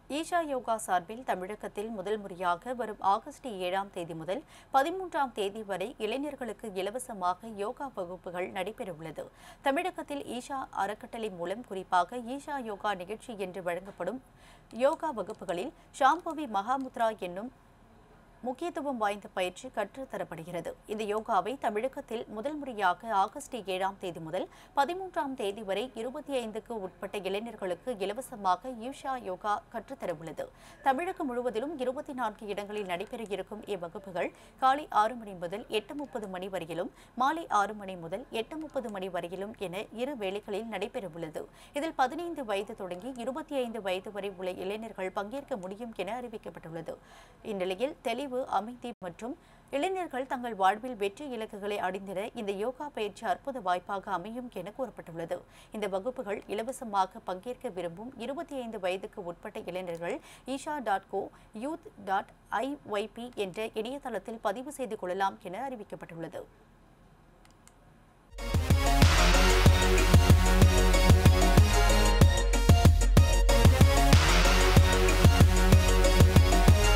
ஈஷா யோகா சார்பில் தமிழகத்தில் முதல் முறையாக வரும் ஆகஸ்ட் ஏழாம் தேதி முதல் பதிமூன்றாம் தேதி வரை இளைஞர்களுக்கு இலவசமாக யோகா வகுப்புகள் நடைபெறவுள்ளது தமிழகத்தில் ஈஷா அறக்கட்டளை மூலம் குறிப்பாக ஈஷா யோகா நிகழ்ச்சி என்று வழங்கப்படும் யோகா வகுப்புகளில் ஷாம்பவி மகாமுத்ரா என்னும் முக்கியத்துவம் வாய்ந்த பயிற்சி கற்றுத்தரப்படுகிறது இந்த யோகாவை தமிழகத்தில் முதல் முறையாக ஆகஸ்ட் ஏழாம் தேதி முதல் பதிமூன்றாம் தேதி வரை இருபத்தி ஐந்துக்கு உட்பட்ட இளைஞர்களுக்கு இலவசமாக ஈஷா யோகா கற்றுத்தரவுள்ளது தமிழகம் முழுவதிலும் இருபத்தி நான்கு இடங்களில் நடைபெற இருக்கும் இவ்வகுப்புகள் காலை ஆறு மணி முதல் எட்டு முப்பது மணி வரையிலும் மாலை ஆறு மணி முதல் எட்டு முப்பது மணி வரையிலும் என இரு வேளைகளில் நடைபெறவுள்ளது இதில் பதினைந்து வயது தொடங்கி இருபத்தி ஐந்து வயது வரை உள்ள இளைஞர்கள் பங்கேற்க முடியும் என அறிவிக்கப்பட்டுள்ளது இந்நிலையில் தெளிவு அமைதி மற்றும் இளைஞர்கள் தங்கள் வாழ்வில் வெற்றி இலக்குகளை அடைந்திட இந்த யோகா பயிற்சி அற்புத வாய்ப்பாக அமையும் என கூறப்பட்டுள்ளது இந்த வகுப்புகள் இலவசமாக பங்கேற்க விரும்பும் இருபத்தி ஐந்து வயதுக்கு உட்பட்ட இளைஞர்கள் Isha dot co youth dot IYP என்ற இணையதளத்தில் பதிவு செய்து கொள்ளலாம் என அறிவிக்கப்பட்டுள்ளது